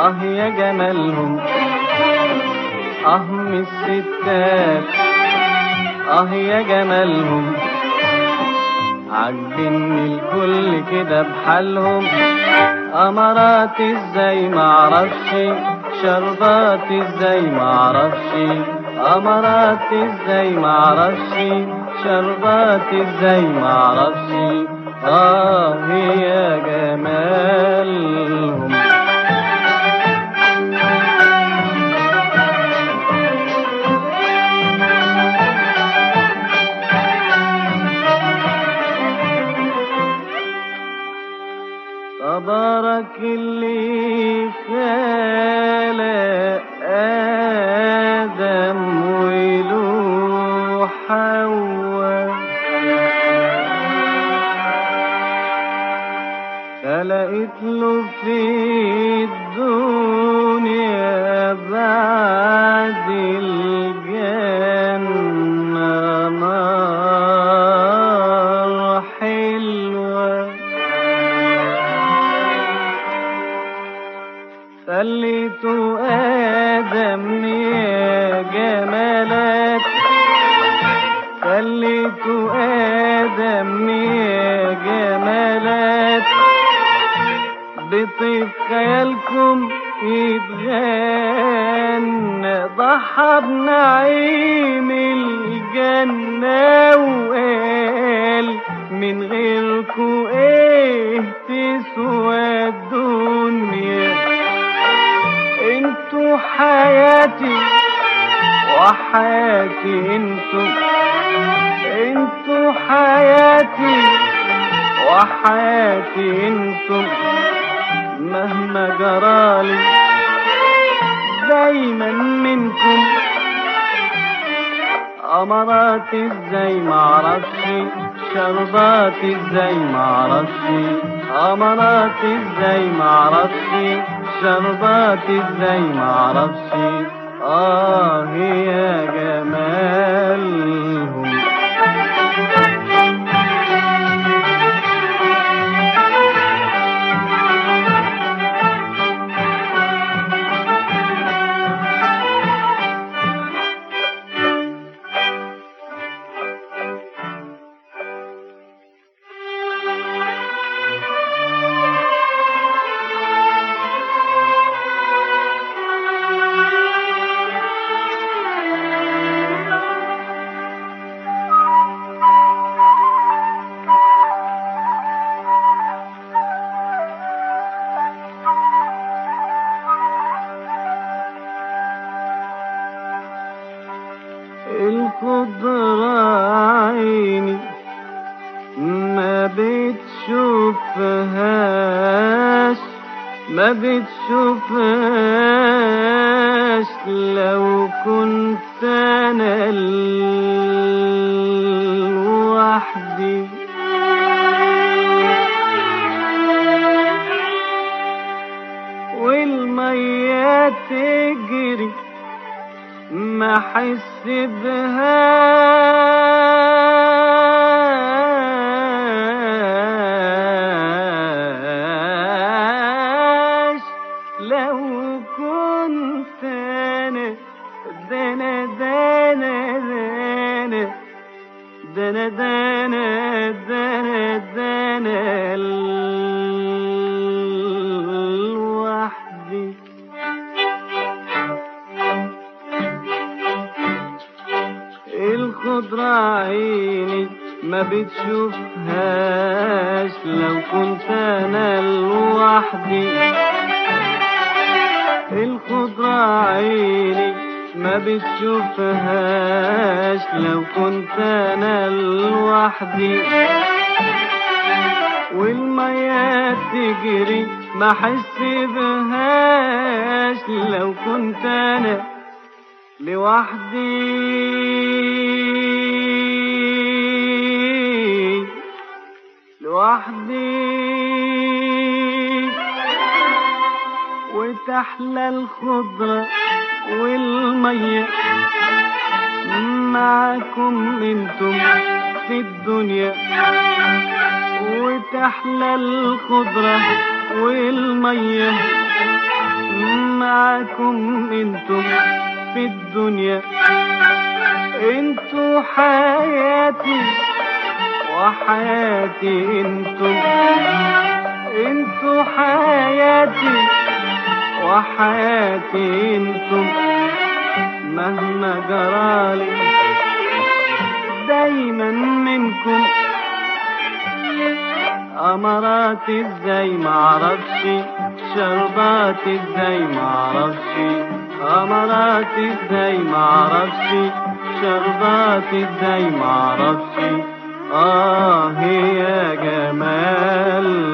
اه يا جمالهم اه من الستات اه يا جمالهم عاجبني الكل كده بحالهم امارات ازاي معرفش شربات ازاي معرفش امارات ازاي معرفش شربات ازاي معرفش اه يا جمالهم تبارك اللي خلق آدم وله حواء خلقت له في الدنيا بعد الجنة نار حلوة خليته آدم يا جمالات خليته آدم يا جمالات بطيب خيالكم يتغنى ضحى بنعيم الجنة وقال من غيركو ايه تسوى الدنيا انتوا حياتي وحياتي انتوا انتوا حياتي وحياتي انتم مهما جرالي دايما منكم امارات ازاي معرفش شربات ازاي معرفش امارات ازاي معرفش شربات ازاي معرفش اه يا جمالهم الخضرة عيني ما بتشوفهاش ما بتشوفهاش لو كنت انا لوحدي والمية تجري ما احس بهاش لو كنت انا دنا دنا دنا دنا دنا دنا دنا لوحدي الخضرة عيني ما بتشوفهاش لو كنت انا لوحدي الخضرة عيني ما بتشوفهاش لو كنت انا لوحدي والمية تجري ما احس بهاش لو كنت انا لوحدي لوحدي وتحلى الخضرة والمية معاكم انتم في الدنيا وتحلى الخضرة والمية معاكم انتم في الدنيا انتوا حياتي وحياتي انتم انتوا حياتي وحياتي انتم مهما جرالي دايما منكم امارات ازاي معرفش شربات ازاي معرفش امارات ازاي معرفش شربات ازاي معرفش اه يا جمال